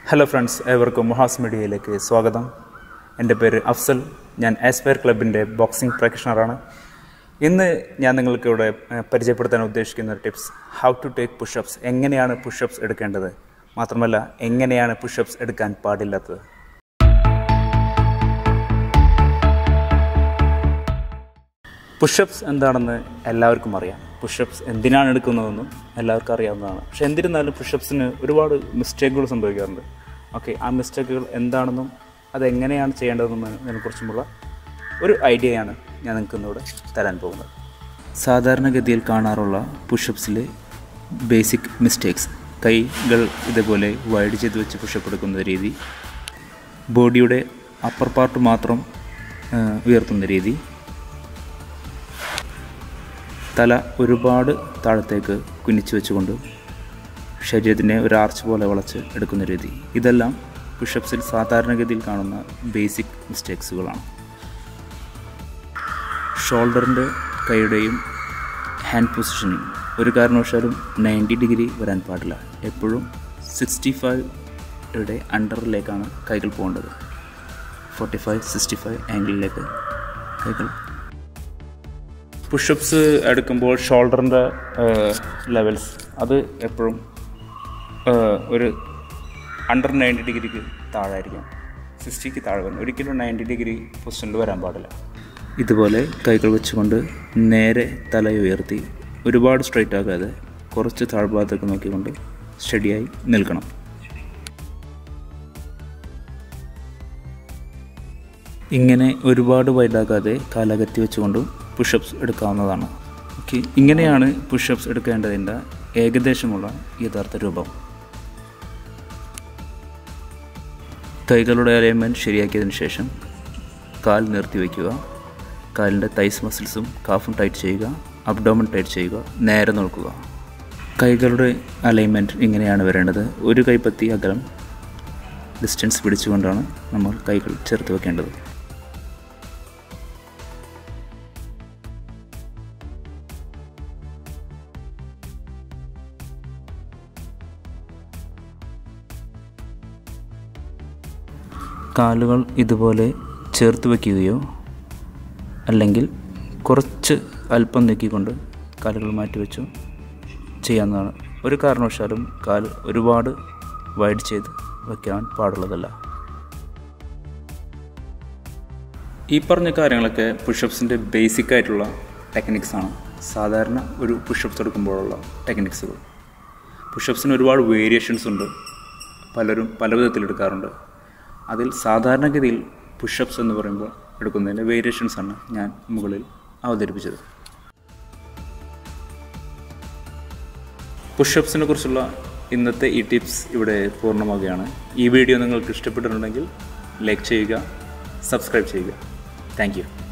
hello friends ഏവർക്കും മുഹാസ് മീഡിയയിലേക്ക് സ്വാഗതം എൻ്റെ പേര് അഫ്സൽ ഞാൻ ആസ്പയർ ക്ലബിൻ്റെ ബോക്സിംഗ് പ്രാക്ടീഷണറാണ് ഇന്ന് ഞാൻ നിങ്ങൾക്ക് ഇവിടെ ഏഹ്, പരിചയപ്പെടുത്താൻ ഉദ്ദേശിക്കുന്ന ഒരു tips how to take pushups എങ്ങനെയാണ് പുഷപ്സ് എടുക്കേണ്ടത് മാത്രമല്ല എങ്ങനെയാണ് പുഷപ്സ് എടുക്കാൻ പാടില്ലാത്തത് പുഷപ്സ് എന്താണെന്ന് എല്ലാവർക്കും അറിയാം പുഷപ്സ് എന്തിനാണ് എടുക്കുന്നതെന്നും എല്ലാവർക്കും അറിയാവുന്നതാണ് പക്ഷെ എന്നിരുന്നാലും പുഷപ്സിന് ഒരുപാട് മിസ്റ്റേക്കുകൾ സംഭവിക്കാറുണ്ട് ഓക്കെ ആ മിസ്റ്റേക്കുകൾ എന്താണെന്നും അതെങ്ങനെയാണ് ചെയ്യേണ്ടതെന്നും അതിനെക്കുറിച്ചുമുള്ള ഒരു ഐഡിയയാണ് ഞാൻ നിങ്ങൾക്ക് ഇന്നിവിടെ തരാൻ പോകുന്നത് സാധാരണഗതിയിൽ കാണാറുള്ള പുഷപ്സിലെ ബേസിക് മിസ്റ്റേക്സ് കൈകൾ ഇതേപോലെ വൈഡ് ചെയ്ത് വെച്ച് പുഷപ്പ് എടുക്കുന്ന രീതി ബോഡിയുടെ അപ്പർ പാർട്ട് മാത്രം ആ, ഉയർത്തുന്ന രീതി തല ഒരുപാട് താഴത്തേക്ക് കുനിച്ചു വെച്ചുകൊണ്ട് ശരീരത്തിനെ ഒരു ആർച്ച് പോലെ വളച്ച് എടുക്കുന്ന രീതി ഇതെല്ലാം പുഷപ്സിൽ സാധാരണഗതിയിൽ കാണുന്ന ബേസിക് മിസ്റ്റേക്സുകളാണ് ഷോൾഡറിൻ്റെ കൈയുടെയും ഹാൻഡ് പൊസിഷനിങ് ഒരു കാരണവശാലും നയൻറ്റി ഡിഗ്രി വരാൻ പാടില്ല എപ്പോഴും സിക്സ്റ്റി ഫൈവയുടെ അണ്ടറിലേക്കാണ് കൈകൾ പോകേണ്ടത് ഫോർട്ടി ഫൈവ് സിക്സ്റ്റി ഫൈവ് ആംഗിളിലേക്ക് കൈകൾ പുഷപ്സ് എടുക്കുമ്പോൾ ഷോൾഡറിൻ്റെ ലെവൽസ് അത് എപ്പോഴും ഒരു അണ്ടർ നയൻറ്റി ഡിഗ്രിക്ക് താഴായിരിക്കും സിക്സ്റ്റിക്ക് താഴെ വരും ഒരിക്കലും നയൻറ്റി ഡിഗ്രി പൊസിഷനിൽ വരാൻ പാടില്ല ഇതുപോലെ കൈകൾ വെച്ചുകൊണ്ട് നേരെ തല ഉയർത്തി ഒരുപാട് സ്ട്രൈറ്റ് ആകാതെ കുറച്ച് താഴ്ഭാഗത്തേക്ക് നോക്കിക്കൊണ്ട് സ്റ്റഡിയായി നിൽക്കണം ഇങ്ങനെ ഒരുപാട് വൈഡാകാതെ കാലകത്തി വെച്ചുകൊണ്ടും പുഷപ്സ് എടുക്കാവുന്നതാണ് ഓക്കെ ഇങ്ങനെയാണ് പുഷപ്സ് എടുക്കേണ്ടതിൻ്റെ ഏകദേശമുള്ള യഥാർത്ഥ രൂപം കൈകളുടെ അലൈൻമെൻറ്റ് ശരിയാക്കിയതിന് ശേഷം കാൽ നിർത്തി വയ്ക്കുക കാലിൻ്റെ തൈസ് മസിൽസും കാഫും ടൈറ്റ് ചെയ്യുക അബ്ഡോമൻ ടൈറ്റ് ചെയ്യുക നേരെ നോക്കുക കൈകളുടെ അലൈൻമെൻറ്റ് ഇങ്ങനെയാണ് വരേണ്ടത് ഒരു കൈപ്പത്തി അകലം ഡിസ്റ്റൻസ് പിടിച്ചുകൊണ്ടാണ് നമ്മൾ കൈകൾ ചേർത്ത് വെക്കേണ്ടത് കാലുകൾ ഇതുപോലെ ചേർത്ത് വയ്ക്കുകയോ അല്ലെങ്കിൽ കുറച്ച് അല്പം നീക്കിക്കൊണ്ട് കാലുകൾ മാറ്റിവെച്ചോ ചെയ്യാവുന്നതാണ് ഒരു കാരണവശാലും കാൽ ഒരുപാട് വൈഡ് ചെയ്ത് വയ്ക്കാൻ പാടുള്ളതല്ല ഈ പറഞ്ഞ കാര്യങ്ങളൊക്കെ പുഷപ്സിൻ്റെ ബേസിക് ആയിട്ടുള്ള ടെക്നിക്സ് ആണ് സാധാരണ ഒരു പുഷപ്സ് എടുക്കുമ്പോഴുള്ള ടെക്നിക്സുകൾ പുഷപ്സിന് ഒരുപാട് വേരിയേഷൻസ് ഉണ്ട് പലരും പല വിധത്തിൽ എടുക്കാറുണ്ട് അതിൽ സാധാരണഗതിയിൽ പുഷപ്സ് എന്ന് പറയുമ്പോൾ എടുക്കുന്നതിൻ്റെ വേരിയേഷൻസ് ആണ് ഞാൻ മുകളിൽ അവതരിപ്പിച്ചത് പുഷപ്സിനെ കുറിച്ചുള്ള ഇന്നത്തെ ഈ ടിപ്സ് ഇവിടെ പൂർണ്ണമാവുകയാണ് ഈ വീഡിയോ നിങ്ങൾക്ക് ഇഷ്ടപ്പെട്ടിട്ടുണ്ടെങ്കിൽ ലൈക്ക് ചെയ്യുക സബ്സ്ക്രൈബ് ചെയ്യുക താങ്ക് യു